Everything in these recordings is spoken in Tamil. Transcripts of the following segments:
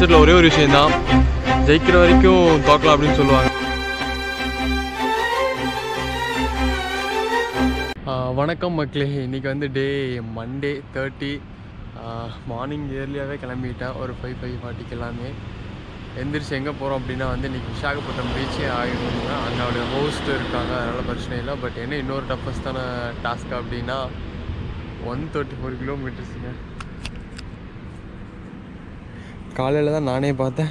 செட்டில் ஒரே ஒரு விஷயம்தான் ஜெயிக்கிற வரைக்கும் தோக்கலாம் அப்படின்னு சொல்லுவாங்க ஆஹ் வணக்கம் மக்களே இன்றைக்கி வந்து டே மண்டே தேர்ட்டி மார்னிங் இயர்லியாகவே கிளம்பிட்டேன் ஒரு ஃபைவ் ஃபைவ் ஃபார்ட்டிக்கு எல்லாமே எந்திரிச்சு எங்கே போகிறோம் அப்படின்னா வந்து இன்றைக்கி விசாகப்பட்டினம் பீச்சே ஆகிடுங்க அங்கே அவருடைய ஹோஸ்ட் இருக்காங்க அதனால் பிரச்சனை இல்லை பட் என்ன இன்னொரு டஃபஸ்டான டாஸ்க் அப்படின்னா ஒன் தேர்ட்டி ஃபோர் கிலோமீட்டர்ஸுங்க காலையில் தான் நானே பார்த்தேன்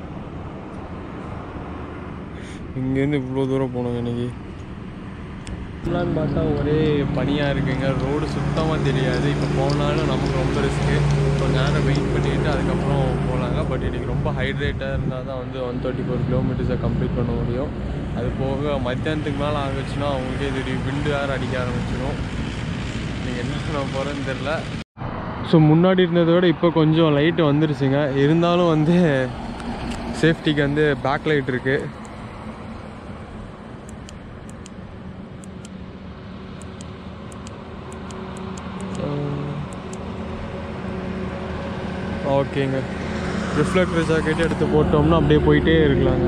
இங்கேருந்து இவ்வளோ தூரம் போனோங்க இன்னைக்கு ஃபுல்லான்னு பார்த்தா ஒரே பனியாக இருக்குங்க ரோடு சுத்தமாக தெரியாது இப்போ போனாலும் நமக்கு ரொம்ப ரிஸ்க்கு கொஞ்ச நேரம் வெயிட் பண்ணிட்டு அதுக்கப்புறம் போகலாங்க பட் இன்றைக்கி ரொம்ப ஹைட்ரேட்டாக இருந்தால் தான் வந்து ஒன் தேர்ட்டி ஃபோர் கிலோமீட்டர்ஸை கம்ப்ளீட் பண்ண முடியும் அது போக மத்தியானத்துக்கு மேலே ஆகுச்சுன்னா அவங்களுக்கே தெரியும் விண்டு வேறு அடிக்க ஆரம்பிச்சிடும் நீங்கள் என்ன பண்ண போகிறேன்னு தெரில ஸோ முன்னாடி இருந்ததை விட இப்போ கொஞ்சம் லைட்டு வந்துருச்சுங்க இருந்தாலும் வந்து சேஃப்டிக்கு வந்து பேக் லைட் இருக்குது ஓகேங்க ரிஃப்ளெக்டர் ஜாக்கெட் எடுத்து போட்டோம்னா அப்படியே போயிட்டே இருக்கலாங்க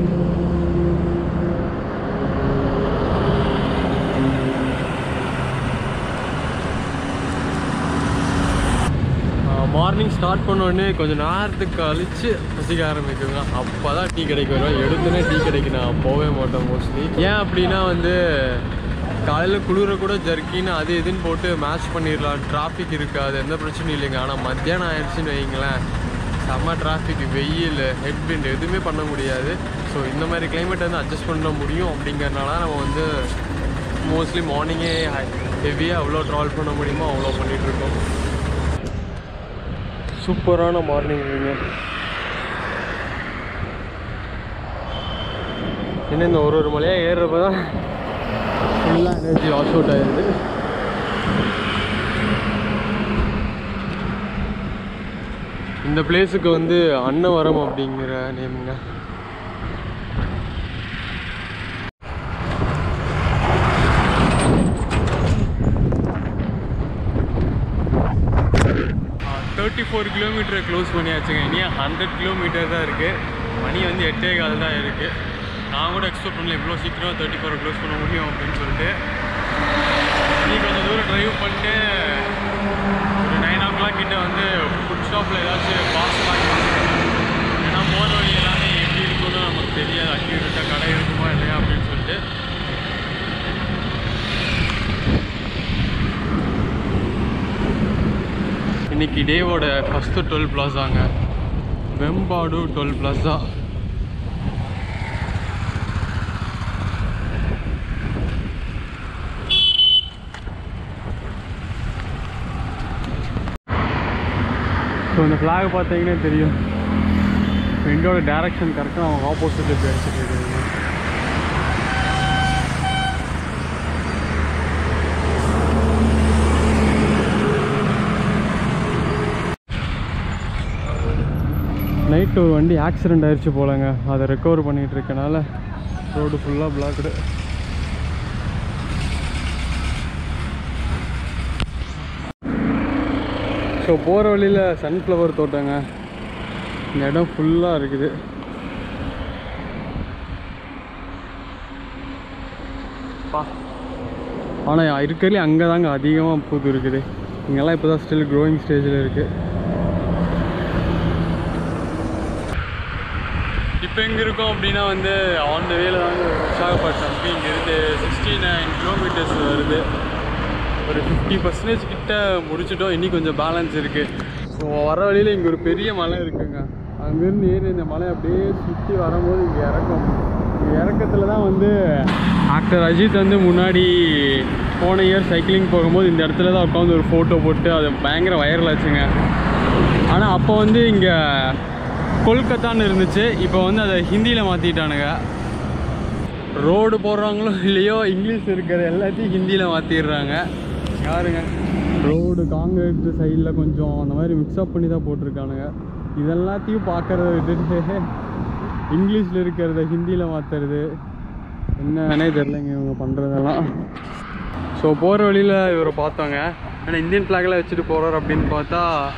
மார்னிங் ஸ்டார்ட் பண்ண உடனே கொஞ்சம் நேரத்துக்கு கழிச்சு பசிக்க ஆரம்பிக்குங்க அப்போ தான் டீ கடைக்கு வருவேன் எடுத்துனே டீ கடைக்கு நான் போகவே மாட்டேன் மோஸ்ட்லி ஏன் அப்படின்னா வந்து காலையில் குளிர கூட ஜர்க்கின்னு அது இதுன்னு போட்டு மேட்ச் பண்ணிடலாம் டிராஃபிக் இருக்காது எந்த பிரச்சனையும் இல்லைங்க ஆனால் மத்தியானம் ஆயிடுச்சுன்னு வைங்களேன் செம்ம டிராஃபிக் வெயில் ஹெட்விண்ட் எதுவுமே பண்ண முடியாது ஸோ இந்த மாதிரி கிளைமேட் வந்து அட்ஜஸ்ட் பண்ண முடியும் அப்படிங்கறனால நம்ம வந்து மோஸ்ட்லி மார்னிங்கே ஹெவியாக எவ்வளோ ட்ராவல் பண்ண முடியுமோ அவ்வளோ பண்ணிகிட்ருக்கோம் சூப்பரான மார்னிங் என்ன இந்த ஒரு ஒரு மலையாக ஏறுறப்ப தான் ஃபுல்லாக எனர்ஜி லாஸ் அவுட் ஆயிடுது இந்த பிளேஸுக்கு வந்து அன்னவரம் அப்படிங்கிற நேமுங்க தேர்ட்டி ஃபோர் கிலோமீட்டரை க்ளோஸ் பண்ணியாச்சுங்க இனி ஹண்ட்ரட் கிலோமீட்டர் தான் இருக்குது மணி வந்து எட்டே கால் தான் இருக்குது நான் கூட எக்ஸ்பெக்ட் பண்ணல இவ்வளோ சீக்கிரம் தேர்ட்டி ஃபோர் க்ளோஸ் பண்ண முடியும் அப்படின்னு சொல்லிட்டு நீ கொஞ்சம் தூரம் ட்ரைவ் பண்ணிட்டு ஒரு நைன் ஓ கிளாக் கிட்ட வந்து ஃபுட் ஸ்டாப்பில் ஏதாச்சும் பாஸ் வாங்கி ஏன்னா போகிற வழி எல்லாமே எப்படி இருக்கும்னு நமக்கு தெரியாது அக்யூரேட்டாக கடை இருக்குமா இல்லையா அப்படின்னு சொல்லிட்டு இன்னைக்கு டேவோட ஃபஸ்ட்டு டுவெல் பிளாஸாங்க வெம்பாடு டுவெல் பிளாஸா ஸோ இந்த ஃப்ளாக் பார்த்தீங்கன்னா தெரியும் விண்டோட டேரக்ஷன் கரெக்டாக அவங்க ஆப்போசிட்டில் போய் அடிச்சுட்டு இருக்காங்க நைட்டு ஒரு வண்டி ஆக்சிடெண்ட் ஆயிடுச்சு போலங்க அதை ரெக்கவர் பண்ணிகிட்டு இருக்கனால ரோடு ஃபுல்லாக பிளாக்டு ஸோ போகிற வழியில் சன்ஃப்ளவர் தோட்டங்க இந்த இடம் ஃபுல்லாக இருக்குது பா ஆனால் இருக்கிறதுலே அங்கே தாங்க அதிகமாக பூத்து இருக்குது இங்கெல்லாம் இப்போ தான் ஸ்டில் க்ரோயிங் ஸ்டேஜில் இருக்குது இப்போ எங்கே இருக்கோம் அப்படின்னா வந்து ஆன் த வேல தாங்க விசாகப்பட்டினம்க்கு இங்கேருந்து சிக்ஸ்டி நைன் கிலோமீட்டர்ஸ் வருது ஒரு ஃபிஃப்டி பர்சன்டேஜ் கிட்ட முடிச்சிட்டோம் இன்னி கொஞ்சம் பேலன்ஸ் இருக்குது ஸோ வர வழியில் இங்கே ஒரு பெரிய மலை இருக்குங்க அங்கேருந்து ஏறி இந்த மலை அப்படியே சுற்றி வரும்போது இங்கே இறக்கும் இங்கே இறக்கத்தில் தான் வந்து ஆக்டர் அஜித் வந்து முன்னாடி போன இயர் சைக்கிளிங் போகும்போது இந்த இடத்துல தான் உட்காந்து ஒரு ஃபோட்டோ போட்டு அது பயங்கர வைரல் ஆச்சுங்க ஆனால் அப்போ வந்து இங்கே கொல்கத்தான்னு இருந்துச்சு இப்போ வந்து அதை ஹிந்தியில் மாற்றிட்டானுங்க ரோடு போடுறாங்களோ இல்லையோ இங்கிலீஷ் இருக்கிற எல்லாத்தையும் ஹிந்தியில் மாற்றிடுறாங்க யாருங்க ரோடு காங்கிரீட் சைடில் கொஞ்சம் அந்த மாதிரி மிக்ஸ்அப் பண்ணி தான் போட்டிருக்கானுங்க இதெல்லாத்தையும் பார்க்கறத விட்டுட்டு இங்கிலீஷில் இருக்கிறத ஹிந்தியில் மாற்றுறது என்னன்னே தெரிலங்க இவங்க பண்ணுறதெல்லாம் ஸோ போகிற வழியில் இவரை பார்த்தோங்க ஆனால் இந்தியன் ஃப்ளாக்லாம் வச்சுட்டு போகிறார் அப்படின்னு பார்த்தா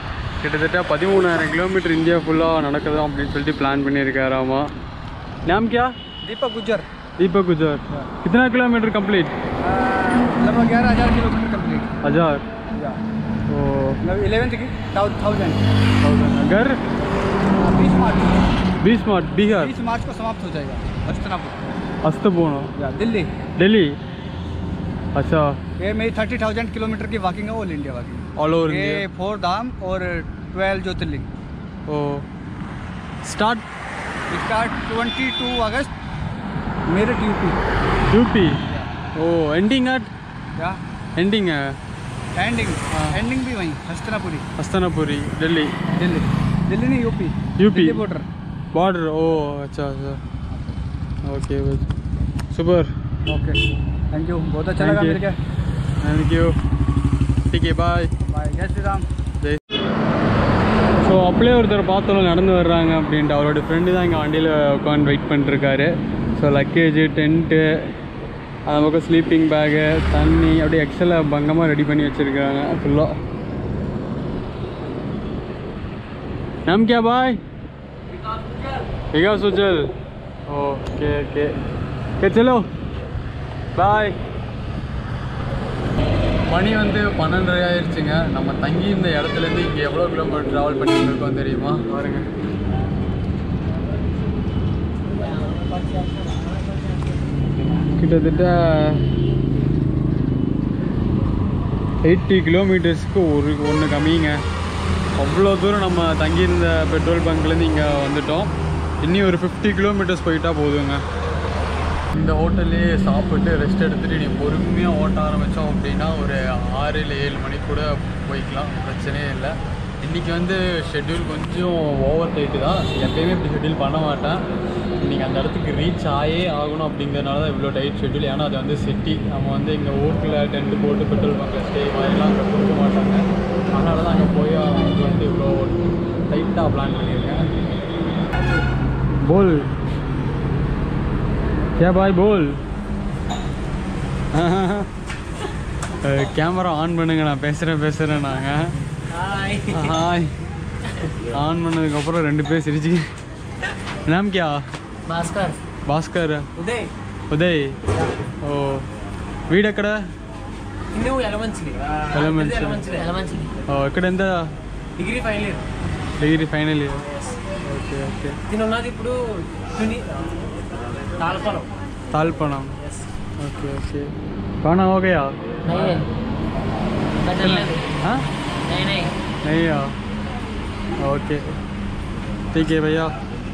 கிட்டத்தட்ட பதிமூணாயிரம் கிலோமீட்டர் இந்தியா ஃபுல்லாக நடக்குதா அப்படின்னு சொல்லிட்டு பிளான் பண்ணியிருக்காராமா नाम क्या दीपक गुजर दीपक गुजर कितना किलोमीटर कंप्लीट लगभग ग्यारह हज़ार किलोमीटर कंप्लीट हजार तो मतलब इलेवेंथ की थाउजेंड थाउजेंड घर बीस मार्च बीस मार्च बिहार बीस मार्च को समाप्त हो जाएगा हस्तनापुर अस्तपूर्ण या दिल्ली दिल्ली अच्छा ये मेरी थर्टी थाउजेंड किलोमीटर की वॉकिंग है all India walking all over ये इंडिया फोर धाम और ट्वेल्व ज्योतिर्लिंग ओ स्टार्ट स्टार्ट ट्वेंटी टू अगस्त मेरठ यूपी यूपी ओ एंडिंग एट क्या एंडिंग है एंडिंग एंडिंग भी वहीं हस्तनापुरी हस्तनापुरी दिल्ली दिल्ली दिल्ली नहीं यूपी यूपी बॉर्डर बॉर्डर ओ अच्छा अच्छा okay super okay thank you बहुत अच्छा Thank लगा you. मिल के थैंक यू ठीक है बाय बाय जय श्री राम ஜெய் ஸோ அப்படியே ஒருத்தர் பார்த்தோம் நடந்து வர்றாங்க அப்படின்ட்டு அவரோட ஃப்ரெண்டு தான் இங்கே வண்டியில் உட்காந்து வெயிட் பண்ணிருக்காரு ஸோ லக்கேஜு டென்ட்டு அந்த பக்கம் ஸ்லீப்பிங் பேகு தண்ணி அப்படியே எக்ஸலை பங்கமாக ரெடி பண்ணி வச்சுருக்காங்க ஃபுல்லாக नाम क्या भाई Vikas Ujjwal okay okay okay चलो பாய் மணி வந்து பன்னெண்டரை ஆயிடுச்சுங்க நம்ம தங்கி இந்த இடத்துலேருந்து இங்கே எவ்வளோ கிலோமீட்டர் ட்ராவல் பண்ணிட்டு இருக்கோம் தெரியுமா பாருங்க கிட்டத்தட்ட எயிட்டி கிலோமீட்டர்ஸ்க்கு ஒரு ஒன்று கம்மிங்க அவ்வளோ தூரம் நம்ம தங்கியிருந்த பெட்ரோல் பங்க்லேருந்து இங்கே வந்துட்டோம் இன்னி ஒரு ஃபிஃப்டி கிலோமீட்டர்ஸ் போயிட்டா போதுங்க இந்த ஹோட்டல்லே சாப்பிட்டு ரெஸ்ட் எடுத்துகிட்டு நீ பொறுமையாக ஓட்ட ஆரம்பித்தோம் அப்படின்னா ஒரு ஆறு இல்லை ஏழு மணிக்கு கூட போய்க்கலாம் பிரச்சனையே இல்லை இன்றைக்கி வந்து ஷெட்யூல் கொஞ்சம் ஓவர் டைட்டு தான் எப்பயுமே இப்படி ஷெட்யூல் பண்ண மாட்டேன் இன்றைக்கி அந்த இடத்துக்கு ரீச் ஆயே ஆகணும் அப்படிங்கிறதுனால தான் இவ்வளோ டைட் ஷெட்யூல் ஏன்னா அது வந்து சிட்டி நம்ம வந்து இங்கே ஊரில் டென்ட் போட்டு பெட்ரோல் பங்கில் ஸ்டே மாதிரிலாம் அங்கே கொடுக்க மாட்டாங்க அதனால தான் அங்கே போய் அது வந்து இவ்வளோ டைட்டாக பிளான் பண்ணியிருக்கேன் போல் क्या भाई बोल கேமரா ஆன் பண்ணுங்க நான் பேசுகிறேன் பேசுகிறேன் நாங்கள் ஹாய் ஆன் பண்ணதுக்கப்புறம் ரெண்டு பேர் சிரிச்சு नाम क्या భాస్కర్ భాస్కర్ ఉదయ్ ఉదయ్ ఓ వీడెక్కడ నువ్వు ఎలమంచిలి Elementary. ఎలమంచిలి ఎలమంచిలి ఓ ఇక్కడ ఎంత degree final year degree final year okay okay నేను ఉన్నది ఇప్పుడు తుని తాళపాలెం तालपणम ओके ओके खाना हो गया हाँ नहीं आ ओके ठीक है भैया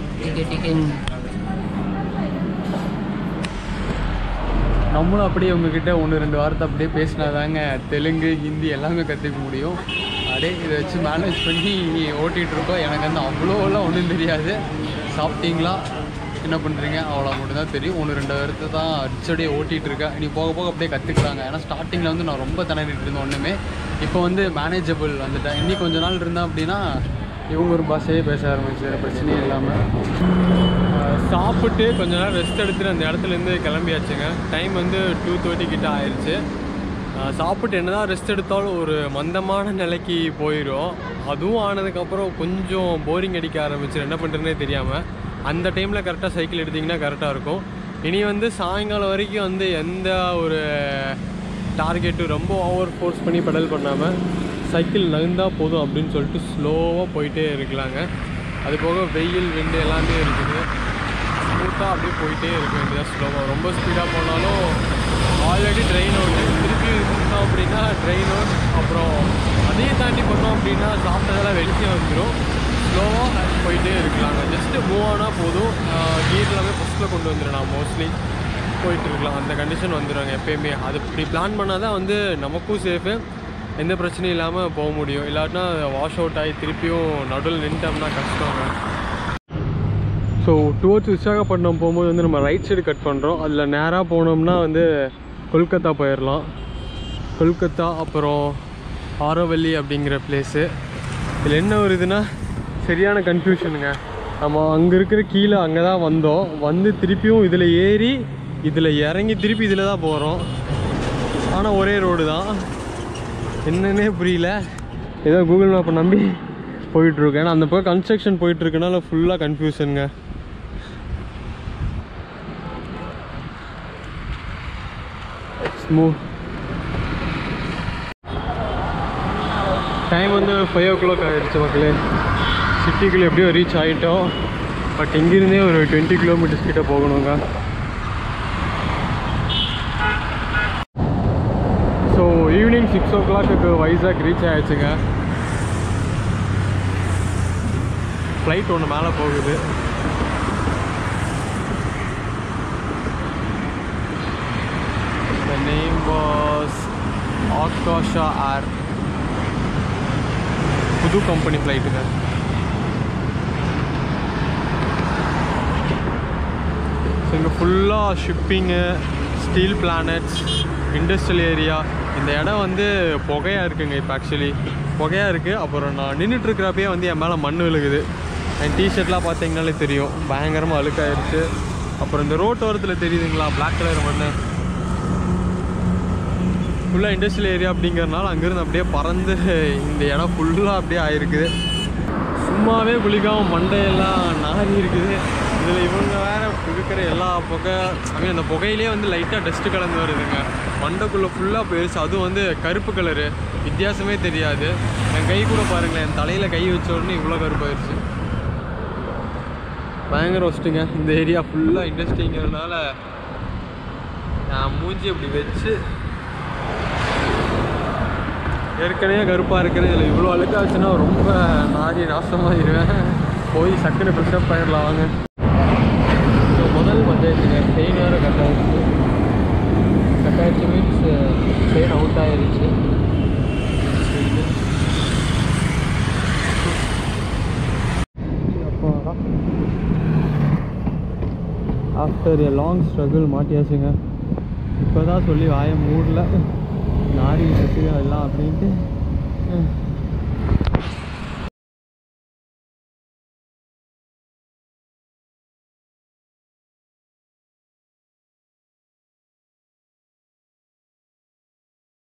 நம்மளும் அப்படியே உங்ககிட்ட ஒன்று ரெண்டு வாரத்தை அப்படியே பேசினாதாங்க தெலுங்கு ஹிந்தி எல்லாமே கற்றுக்க முடியும் அப்படியே இதை வச்சு மேனேஜ் பண்ணி ஓட்டிகிட்டு இருக்கோம் எனக்கு வந்து அவ்வளோலாம் ஒன்றும் தெரியாது சாப்பிட்டீங்களா என்ன பண்ணுறீங்க அவ்வளோ மட்டும்தான் தெரியும் ஒன்று ரெண்டு வாரத்தை தான் அடிச்சடியே ஓட்டிகிட்டு இருக்கேன் இனி போக போக அப்படியே கற்றுக்குறாங்க ஏன்னா ஸ்டார்டிங்கில் வந்து நான் ரொம்ப திணறிட்டு இருந்தேன் ஒன்றுமே இப்போ வந்து மேனேஜபிள் வந்துட்டேன் இன்னி கொஞ்ச நாள் இருந்தேன் அப்படின்னா இவங்க ஒரு பாஷையே பேச ஆரம்பிச்சு பிரச்சனையே இல்லாமல் சாப்பிட்டு கொஞ்ச நேரம் ரெஸ்ட் எடுத்துட்டு அந்த இடத்துலேருந்து கிளம்பியாச்சுங்க டைம் வந்து டூ தேர்ட்டி கிட்ட ஆயிடுச்சு ஆஹ் சாப்பிட்டு என்னதான் ரெஸ்ட் எடுத்தாலும் ஒரு மந்தமான நிலைக்கு போயிடும் அதுவும் ஆனதுக்கப்புறம் கொஞ்சம் போரிங் அடிக்க ஆரம்பிச்சு என்ன பண்ணுறதுனே தெரியாமல் அந்த டைமில் கரெக்டாக சைக்கிள் எடுத்திங்கன்னா கரெக்டாக இருக்கும் இனி வந்து சாயங்காலம் வரைக்கும் வந்து எந்த ஒரு டார்கெட்டு ரொம்ப ஓவர் ஃபோர்ஸ் பண்ணி பெடல் பண்ணாமல் சைக்கிள் நகர்ந்தால் போதும் அப்படின்னு சொல்லிட்டு ஸ்லோவாக போயிட்டே இருக்கலாங்க அது போக வெயில் விண்டு எல்லாமே இருக்குது ஸ்மூத்தாக அப்படியே போயிட்டே இருக்க வேண்டியதாக ஸ்லோவாக ரொம்ப ஸ்பீடாக போனாலும் ஆல்ரெடி ட்ரெயின் அவுட்டு திருப்பி பண்ணோம் அப்படின்னா ட்ரெயின் அவுட் அப்புறம் அதையும் தாண்டி பண்ணோம் அப்படின்னா சாப்பிட்டதெல்லாம் வெளியே வந்துடும் ஸ்லோவாக போயிட்டே இருக்கலாங்க ஜஸ்ட்டு மூவ் ஆனால் போதும் கீர் எல்லாமே ஃபஸ்ட்டில் கொண்டு வந்துடலாம் மோஸ்ட்லி போயிட்டு இருக்கலாம் அந்த கண்டிஷன் வந்துடுவாங்க எப்பயுமே அது இப்படி பிளான் பண்ணால் தான் வந்து நமக்கும் சேஃபு எந்த பிரச்சனையும் இல்லாமல் போக முடியும் இல்லாட்டினா வாஷ் அவுட் ஆகி திருப்பியும் நடுவில் நின்ட்டோம்னா கஷ்டங்க ஸோ டுவர்ட்ஸ் விசாகப்பட்டினம் போகும்போது வந்து நம்ம ரைட் சைடு கட் பண்ணுறோம் அதில் நேராக போனோம்னா வந்து கொல்கத்தா போயிடலாம் கொல்கத்தா அப்புறம் ஆரோவல்லி அப்படிங்கிற பிளேஸு இதில் என்ன வருதுன்னா சரியான கன்ஃபியூஷனுங்க நம்ம அங்கே இருக்கிற கீழே அங்கே தான் வந்தோம் வந்து திருப்பியும் இதில் ஏறி இதில் இறங்கி திருப்பி இதில் தான் போகிறோம் ஆனால் ஒரே ரோடு தான் என்னன்னே புரியல ஏதோ கூகுள் மேப்பை நம்பி போயிட்டுருக்கு ஏன்னா அந்த பக்கம் கன்ஸ்ட்ரக்ஷன் போயிட்டுருக்கனால ஃபுல்லாக கன்ஃபியூஷனுங்க மூவ் டைம் வந்து ஃபைவ் ஓ கிளாக் ஆகிடுச்சு மக்களே சிட்டிக்குள்ளே எப்படியோ ரீச் ஆகிட்டோம் பட் இங்கிருந்தே ஒரு டுவெண்ட்டி கிலோமீட்டர்ஸ் கிட்ட போகணுங்க so evening six o'clock Vizag reach ஆயிடுச்சுங்க ஃப்ளைட் ஒன்று மேலே போகுது The name was Akasha Air. புது கம்பெனி ஃப்ளைட்டுங்க ஸோ இங்கே ஃபுல்லாக shipping steel plants industrial area இந்த இடம் வந்து புகையாக இருக்குங்க இப்போ ஆக்சுவலி புகையாக இருக்குது அப்புறம் நான் நின்றுட்டு இருக்கிறப்பயே வந்து என் மேலே மண் விழுகுது என் டிஷர்ட்லாம் பார்த்தீங்கனாலே தெரியும் பயங்கரமாக அழுக்காயிருச்சு அப்புறம் இந்த ரோட்டோரத்தில் தெரியுதுங்களா பிளாக் கலர் மண் ஃபுல்லாக இண்டஸ்ட்ரியல் ஏரியா அப்படிங்கிறனால அங்கேருந்து அப்படியே பறந்து இந்த இடம் ஃபுல்லாக அப்படியே ஆயிருக்குது சும்மாவே குளிக்காமல் மண்டையெல்லாம் நாரி இருக்குது இதில் இவங்க வேற இருக்கிற எல்லா புகை ஐ மீன் அந்த புகையிலே வந்து லைட்டாக டஸ்ட்டு கலந்து வருதுங்க மண்டைக்குள்ளே ஃபுல்லாக போயிடுச்சு அதுவும் வந்து கருப்பு கலரு வித்தியாசமே தெரியாது என் கை கூட பாருங்களேன் என் தலையில் கை வச்ச உடனே இவ்வளோ கருப்பாயிருச்சு பயங்கர ஒஸ்ட்டுங்க இந்த ஏரியா ஃபுல்லாக இண்டஸ்ட்ரிங்கிறதுனால நான் மூஞ்சி அப்படி வச்சு ஏற்கனவே கருப்பாக இருக்கிறது இதில் இவ்வளோ அழுக்காச்சுன்னா ரொம்ப நாரி நாசமாகிடுவேன் போய் சக்குன்னு ஃப்ரெஷ்அப் ஆயிடலாம் வாங்க ஸோ முதல் பஞ்சாயத்துங்க செயின் வேறு கட் ஆயிடுச்சு கட் ஆயிடுச்சு மீன்ஸ் செயின் அவுட் ஆயிடுச்சு ஆஃப்டர் எ லாங் ஸ்ட்ரகிள் மாட்டியாச்சுங்க இப்போ தான் சொல்லி வாய மூடல நாரி இருக்குது அதெல்லாம் அப்படின்ட்டு